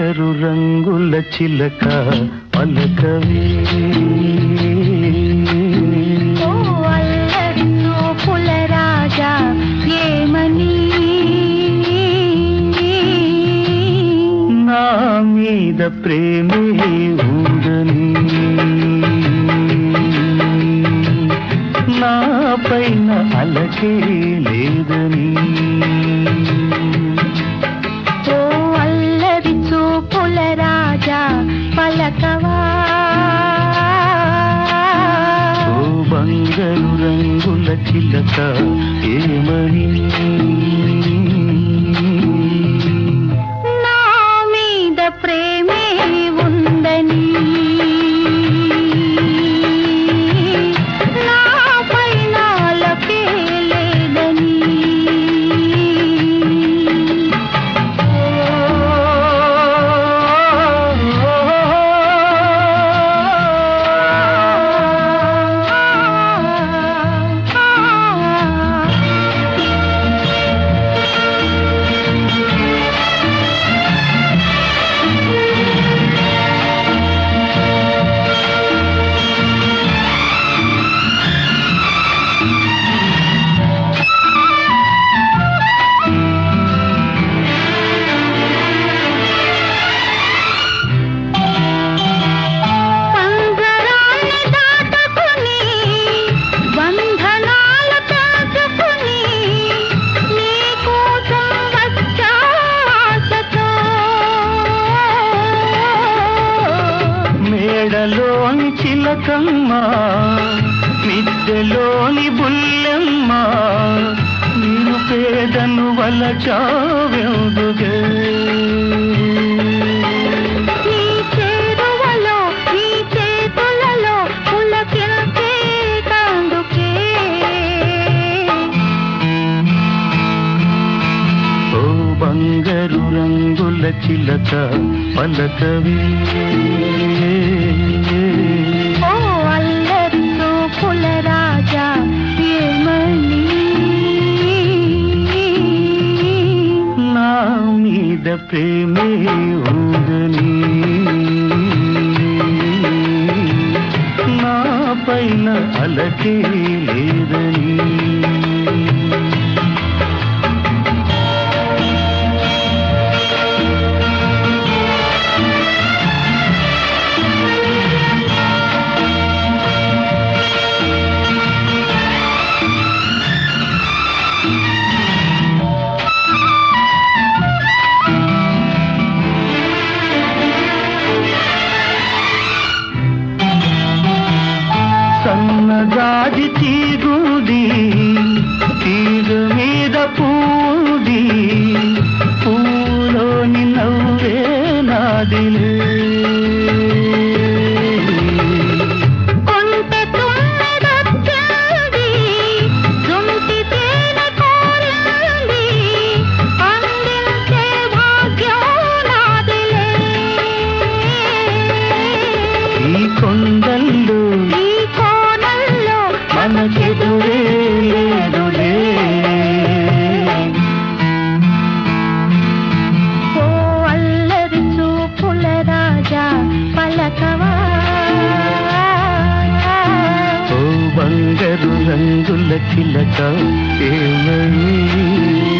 బంగారు రంగుల చిలక పలకవే ఓ అల్లరి చూపుల రాజా ఏమని నా మీద ప్రేమే ఉందని నా పైన అలకే లేదని ఓ అల్లరి చూపుల రాజా పలకవా ఓ బంగారు రంగుల చిలక ఏమని నా మీద ప్రేమే ఉందని నా పైన అలకే లేదని పంజరాన్ని దాటుకుని బంధనాలు దాచుకుని నీ కోసం వచ్చా ఆశతో మేడలోని చిలకమ్మ మిద్దెలోని బుల్లెమ్మ నేను పేదను వలచావెందుగే నీ చేరువలో నీ చేతులలో పులకించే కందుకే ఓ బంగారు రంగుల చిలక పలకవే ఓ అల్లరి చూపుల రాజా ఏమని నా మీద ప్రేమే ఉందని నా పైన అలకే లేదని సన్నగాజి తీగుది తీగ మీద పూది పూలోని నవ్వే నాదిలే కొంటె తుమ్మెదొచ్చింది జుంటి తేనె కోరింది అందించే భాగ్యం నాదిలే ఈ కొండల్లో ఈ కోణంలో మనకెదురే లేదులే ఓ అల్లరి చూపుల రాజా పలకవా ఓ బంగారు రంగుల చిలక ఏమని